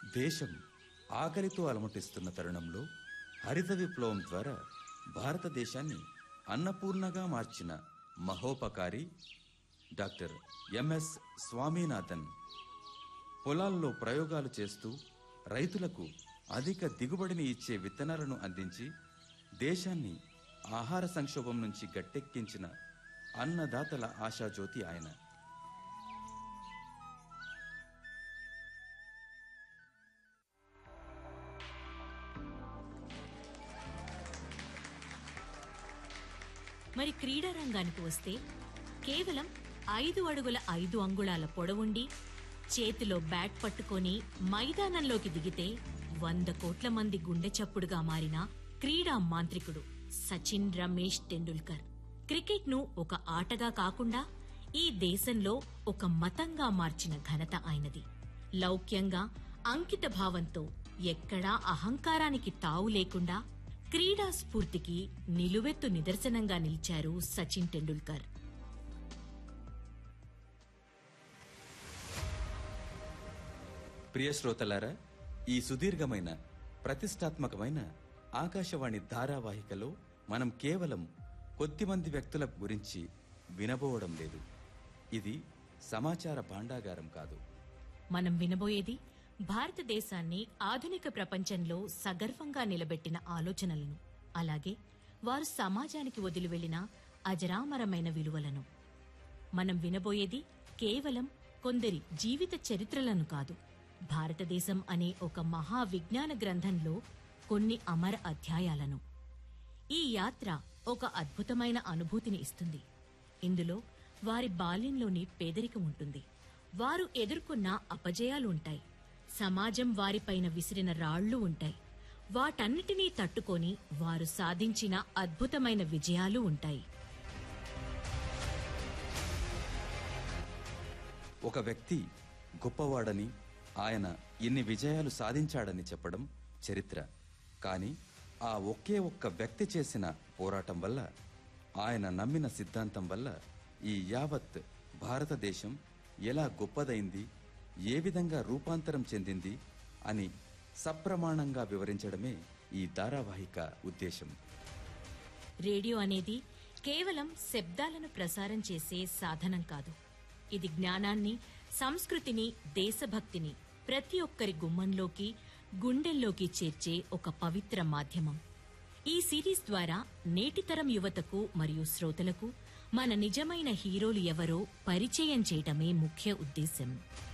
దేశం ఆకలితో అలమటిస్తున్న తరుణంలో హరిత విప్లవం ద్వారా భారతదేశాన్ని అన్నపూర్ణగా మార్చిన మహోపకారి డాక్టర్ ఎంఎస్ స్వామినాథన్ పొలాల్లో ప్రయోగాలు చేస్తూ రైతులకు అధిక దిగుబడిని ఇచ్చే విత్తనాలను అందించి దేశాన్ని ఆహార సంక్షోభం నుంచి గట్టెక్కించిన అన్నదాతల ఆశాజ్యోతి ఆయన మరి క్రీడా రంగానికి వస్తే కేవలం ఐదు అడుగుల ఐదు అంగుళాల పొడవుండి చేతిలో బ్యాట్ పట్టుకొని మైదానంలోకి దిగితే వంద కోట్ల మంది గుండె చప్పుడుగా మారిన క్రీడా మాంత్రికుడు సచిన్ రమేష్ టెండూల్కర్ క్రికెట్ ను ఒక ఆటగా కాకుండా ఈ దేశంలో ఒక మతంగా మార్చిన ఘనత ఆయనది లౌక్యంగా అంకిత భావంతో ఎక్కడా అహంకారానికి తావు లేకుండా క్రీడా స్ఫూర్తికి నిలువెత్తు నిదర్శనంగా నిలిచారు సచిన్ టెండూల్కర్ ప్రియ శ్రోతలారా ఈ సుదీర్ఘమైన ప్రతిష్టాత్మకమైన ఆకాశవాణి ధారావాహికలో మనం కేవలం కొద్దిమంది వ్యక్తుల గురించి వినబోవడం లేదు ఇది సమాచార భాండాగారం కాదు మనం వినబోయేది భారతదేశాన్ని ఆధునిక ప్రపంచంలో సగర్వంగా నిలబెట్టిన ఆలోచనలను అలాగే వారు సమాజానికి వదిలి వెళ్లిన అజరామరమైన విలువలను మనం వినబోయేది కేవలం కొందరి జీవిత చరిత్రలను కాదు భారతదేశం అనే ఒక మహా విజ్ఞాన గ్రంథంలో కొన్ని అమర అధ్యాయాలను ఈ యాత్ర ఒక అద్భుతమైన అనుభూతిని ఇస్తుంది ఇందులో వారి బాల్యంలోని పేదరికం ఉంటుంది వారు ఎదుర్కొన్న అపజయాలు ఉంటాయి సమాజం వారిపైన విసిరిన రాళ్లు ఉంటాయి వాటన్నిటినీ తట్టుకొని వారు సాధించిన అద్భుతమైన విజయాలు ఉంటాయి ఒక వ్యక్తి గొప్పవాడని ఆయన ఇన్ని విజయాలు సాధించాడని చెప్పడం చరిత్ర కానీ ఆ ఒకే ఒక్క వ్యక్తి చేసిన పోరాటం వల్ల ఆయన నమ్మిన సిద్ధాంతం వల్ల ఈ యావత్ భారతదేశం ఎలా గొప్పదైంది ఏ విధంగా రూపాంతరం చెందింది అని సప్రమాణంగా వివరించడమే ఈ ధారావాహిక ఉద్దేశం రేడియో అనేది కేవలం శబ్దాలను ప్రసారం చేసే సాధనం కాదు ఇది జ్ఞానాన్ని సంస్కృతిని దేశభక్తిని ప్రతి ఒక్కరి గుమ్మంలోకి గుండెల్లోకి చేర్చే ఒక పవిత్ర మాధ్యమం ఈ సిరీస్ ద్వారా నేటితరం యువతకు మరియు శ్రోతలకు మన నిజమైన హీరోలు ఎవరో పరిచయం చేయటమే ముఖ్య ఉద్దేశం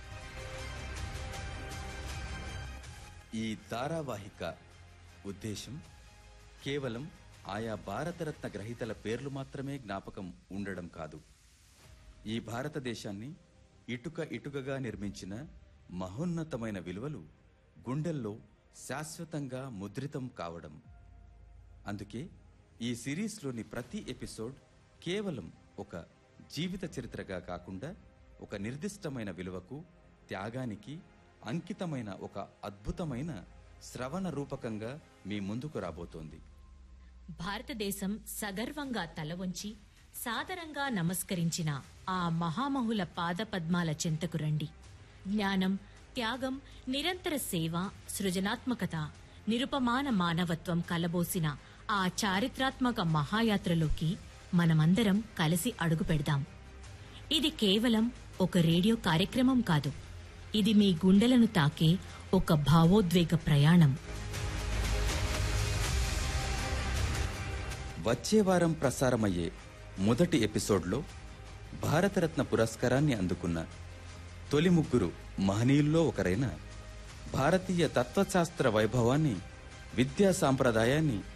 ఈ ధారావాహిక ఉద్దేశం కేవలం ఆయా భారతరత్న గ్రహీతల పేర్లు మాత్రమే జ్ఞాపకం ఉండడం కాదు ఈ భారతదేశాన్ని ఇటుక ఇటుకగా నిర్మించిన మహోన్నతమైన విలువలు గుండెల్లో శాశ్వతంగా ముద్రితం కావడం అందుకే ఈ సిరీస్లోని ప్రతి ఎపిసోడ్ కేవలం ఒక జీవిత చరిత్రగా కాకుండా ఒక నిర్దిష్టమైన విలువకు త్యాగానికి అంకితమైన ఒక అద్భుతమైన శ్రవణ రూపకంగా మీ ముందుకు రాబోతోంది భారతదేశం సగర్వంగా తల వంచి సాదరంగా నమస్కరించిన ఆ మహామహుల పాదపద్మాల చెంతకు రండి జ్ఞానం త్యాగం నిరంతర సేవ సృజనాత్మకత నిరుపమాన మానవత్వం కలబోసిన ఆ చారిత్రాత్మక మహాయాత్రలోకి మనమందరం కలిసి అడుగు పెడదాం ఇది కేవలం ఒక రేడియో కార్యక్రమం కాదు ఇది మీ గుండెలను తాకే ఒక భావోద్వేగ ప్రయాణం వచ్చే వారం ప్రసారమయ్యే మొదటి ఎపిసోడ్లో భారతరత్న పురస్కారాన్ని అందుకున్న తొలి ముగ్గురు మహనీయుల్లో ఒకరైన భారతీయ తత్వశాస్త్ర వైభవాన్ని విద్యా సాంప్రదాయాన్ని